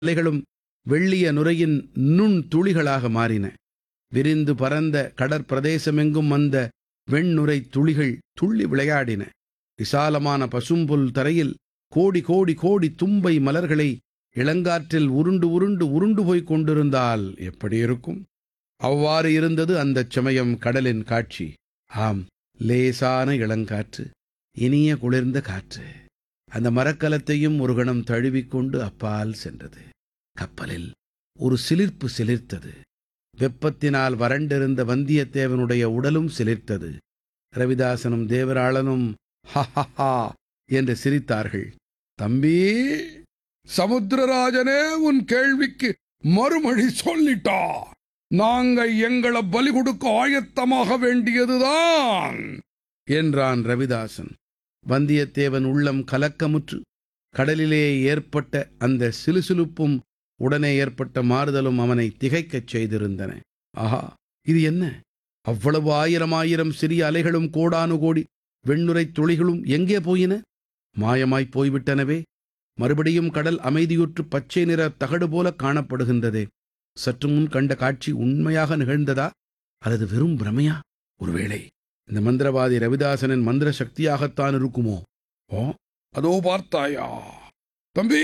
அலைகளும் வெள்ளிய நுரையின் நுண் துளிகளாக மாறின விரிந்து பரந்த கடற்பிரதேசமெங்கும் அந்த வெண்ணுரை துளிகள் துள்ளி விளையாடின விசாலமான பசும்புல் தரையில் கோடி கோடி கோடி தும்பை மலர்களை இளங்காற்றில் உருண்டு உருண்டு உருண்டு போய்க் கொண்டிருந்தால் எப்படி இருக்கும் அவ்வாறு இருந்தது அந்தச் சமயம் கடலின் காட்சி ஆம் லேசான இளங்காற்று இனிய குளிர்ந்த காற்று அந்த மரக்கலத்தையும் ஒரு கணம் தழுவிக்கொண்டு அப்பால் சென்றது கப்பலில் ஒரு சிலிர்ப்பு சிலிர்த்தது வெப்பத்தினால் வறண்டிருந்த வந்தியத்தேவனுடைய உடலும் சிலிர்த்தது ரவிதாசனும் தேவராளனும் ஹா என்று சிரித்தார்கள் தம்பி சமுத்திரராஜனே உன் கேள்விக்கு மறுமொழி சொல்லிட்டா நாங்க எங்களை பலி கொடுக்க ஆயத்தமாக வேண்டியதுதான் என்றான் ரவிதாசன் வந்தியத்தேவன் உள்ளம் கலக்கமுற்று கடலிலே ஏற்பட்ட அந்த சிலுசிலுப்பும் உடனே ஏற்பட்ட மாறுதலும் அவனை திகைக்கச் செய்திருந்தன ஆஹா இது என்ன அவ்வளவு ஆயிரம் ஆயிரம் சிறிய அலைகளும் கோடானு கோடி வெண்ணுரைத் துளிகளும் எங்கே போயின மாயமாய்ப் போய்விட்டனவே மறுபடியும் கடல் அமைதியுற்று பச்சை நிற தகடு போல காணப்படுகின்றதே சற்று முன் கண்ட காட்சி உண்மையாக நிகழ்ந்ததா அல்லது வெறும் பிரமையா ஒருவேளை இந்த மந்திரவாதி ரவிதாசனின் மந்திர சக்தியாகத்தான் இருக்குமோ ஓ அதோ பார்த்தாயா தம்பி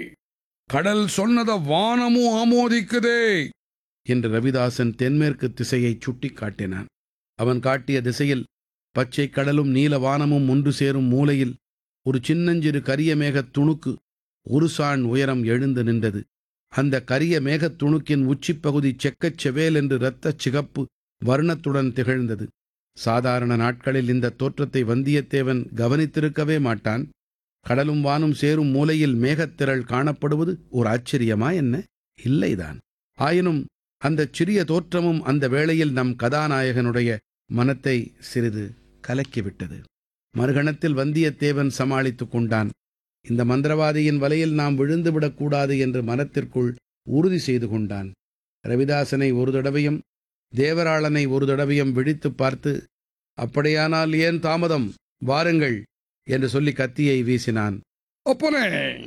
கடல் சொன்னத வானமும் ஆமோதிக்குதே என்று ரவிதாசன் தென்மேற்கு திசையை சுட்டிக் காட்டினான் அவன் காட்டிய திசையில் பச்சை கடலும் நீல வானமும் ஒன்று சேரும் மூலையில் ஒரு சின்னஞ்சிறு கரிய மேகத் துணுக்கு ஒரு சாண் உயரம் எழுந்து நின்றது அந்த கரிய மேகத் துணுக்கின் உச்சிப்பகுதி செக்கச் செவேல் என்று இரத்தச் சிகப்பு வர்ணத்துடன் திகழ்ந்தது சாதாரண நாட்களில் இந்த தோற்றத்தை வந்தியத்தேவன் கவனித்திருக்கவே மாட்டான் கடலும் வானும் சேரும் மூலையில் மேகத்திரள் காணப்படுவது ஒரு ஆச்சரியமா என்ன இல்லைதான் ஆயினும் அந்தச் சிறிய தோற்றமும் அந்த வேளையில் நம் கதாநாயகனுடைய மனத்தை சிறிது கலக்கிவிட்டது மறுகணத்தில் வந்தியத்தேவன் சமாளித்துக் கொண்டான் இந்த மந்திரவாதியின் வலையில் நாம் விழுந்துவிடக்கூடாது என்று மனத்திற்குள் உறுதி செய்து கொண்டான் ரவிதாசனை ஒரு தடவையும் தேவராளனை ஒரு தடவையும் விழித்துப் பார்த்து அப்படியானால் ஏன் தாமதம் வாருங்கள் என்று சொல்லி கத்தியை வீசினான் அப்பனே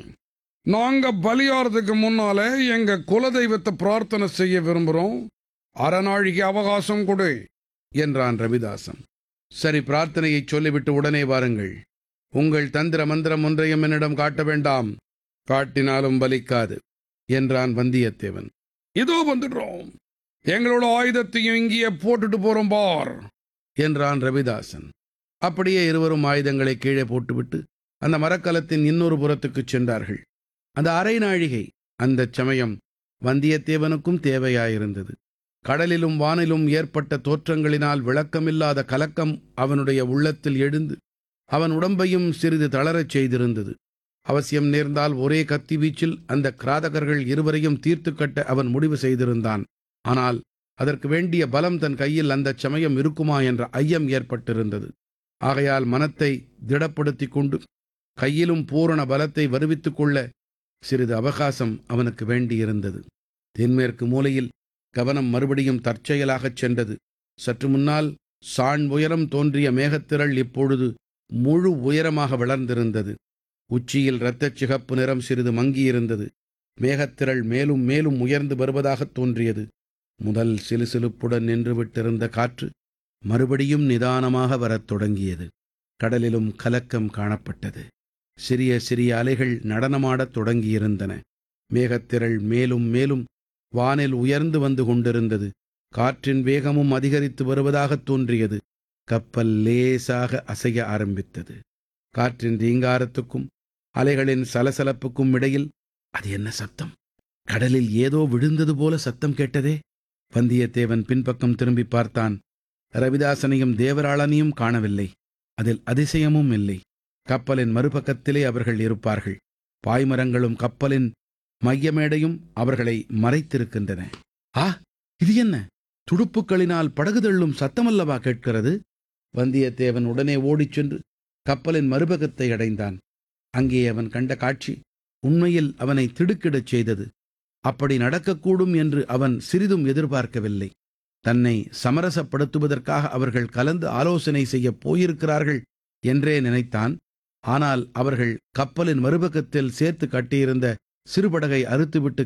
நாங்க பலியாறதுக்கு முன்னாலே எங்க குலதெய்வத்தை பிரார்த்தனை செய்ய விரும்புறோம் அறநாழிகை அவகாசம் கொடு என்றான் ரவிதாசன் சரி பிரார்த்தனையை சொல்லிவிட்டு உடனே வாருங்கள் உங்கள் தந்திர மந்திரம் ஒன்றையும் என்னிடம் காட்ட வேண்டாம் காட்டினாலும் பலிக்காது என்றான் வந்தியத்தேவன் இதோ வந்துடுறோம் எங்களோட ஆயுதத்தையும் இங்கேயே போட்டுட்டு போறோம் பார் என்றான் ரவிதாசன் அப்படியே இருவரும் ஆயுதங்களை கீழே போட்டுவிட்டு அந்த மரக்கலத்தின் இன்னொரு புறத்துக்குச் சென்றார்கள் அந்த அரை நாழிகை அந்தச் சமயம் வந்தியத்தேவனுக்கும் தேவையாயிருந்தது கடலிலும் வானிலும் ஏற்பட்ட தோற்றங்களினால் விளக்கமில்லாத கலக்கம் அவனுடைய உள்ளத்தில் எழுந்து அவன் உடம்பையும் சிறிது தளரச் செய்திருந்தது அவசியம் நேர்ந்தால் ஒரே கத்தி வீச்சில் அந்த கிராதகர்கள் இருவரையும் தீர்த்து கட்ட அவன் முடிவு செய்திருந்தான் ஆனால் அதற்கு வேண்டிய பலம் தன் கையில் அந்தச் சமயம் இருக்குமா என்ற ஐயம் ஏற்பட்டிருந்தது ஆகையால் மனத்தை திடப்படுத்திக் கொண்டு கையிலும் பூரண பலத்தை வருவித்துக் கொள்ள சிறிது அவகாசம் அவனுக்கு வேண்டியிருந்தது தென்மேற்கு மூலையில் கவனம் மறுபடியும் தற்செயலாகச் சென்றது சற்று முன்னால் சாண் உயரம் தோன்றிய மேகத்திரள் இப்பொழுது முழு உயரமாக வளர்ந்திருந்தது உச்சியில் இரத்தச் சிகப்பு நிறம் சிறிது மங்கியிருந்தது மேகத்திரள் மேலும் மேலும் உயர்ந்து வருவதாகத் தோன்றியது முதல் சிலுசிலுப்புடன் நின்றுவிட்டிருந்த காற்று மறுபடியும் நிதானமாக வரத் தொடங்கியது கடலிலும் கலக்கம் காணப்பட்டது சிறிய சிறிய அலைகள் நடனமாடத் தொடங்கியிருந்தன மேகத்திரள் மேலும் மேலும் வானில் உயர்ந்து வந்து கொண்டிருந்தது காற்றின் வேகமும் அதிகரித்து வருவதாகத் தோன்றியது கப்பல் லேசாக அசைய ஆரம்பித்தது காற்றின் ரீங்காரத்துக்கும் அலைகளின் சலசலப்புக்கும் இடையில் அது என்ன சத்தம் கடலில் ஏதோ விழுந்தது போல சத்தம் கேட்டதே வந்தியத்தேவன் பின்பக்கம் திரும்பி பார்த்தான் ரவிதாசனையும் தேவராளனையும் காணவில்லை அதில் அதிசயமும் இல்லை கப்பலின் மறுபக்கத்திலே அவர்கள் இருப்பார்கள் பாய்மரங்களும் கப்பலின் மையமேடையும் அவர்களை மறைத்திருக்கின்றன ஆ இது என்ன துடுப்புக்களினால் படகு தள்ளும் சத்தமல்லவா கேட்கிறது வந்தியத்தேவன் உடனே ஓடிச் சென்று கப்பலின் மறுபக்கத்தை அடைந்தான் அங்கே அவன் கண்ட காட்சி உண்மையில் அவனை திடுக்கிடச் செய்தது அப்படி நடக்கக்கூடும் என்று அவன் சிறிதும் எதிர்பார்க்கவில்லை தன்னை சமரசப்படுத்துவதற்காக அவர்கள் கலந்து ஆலோசனை செய்யப் போயிருக்கிறார்கள் என்றே நினைத்தான் ஆனால் அவர்கள் கப்பலின் மறுபக்கத்தில் சேர்த்து கட்டியிருந்த சிறுபடகை அறுத்துவிட்டு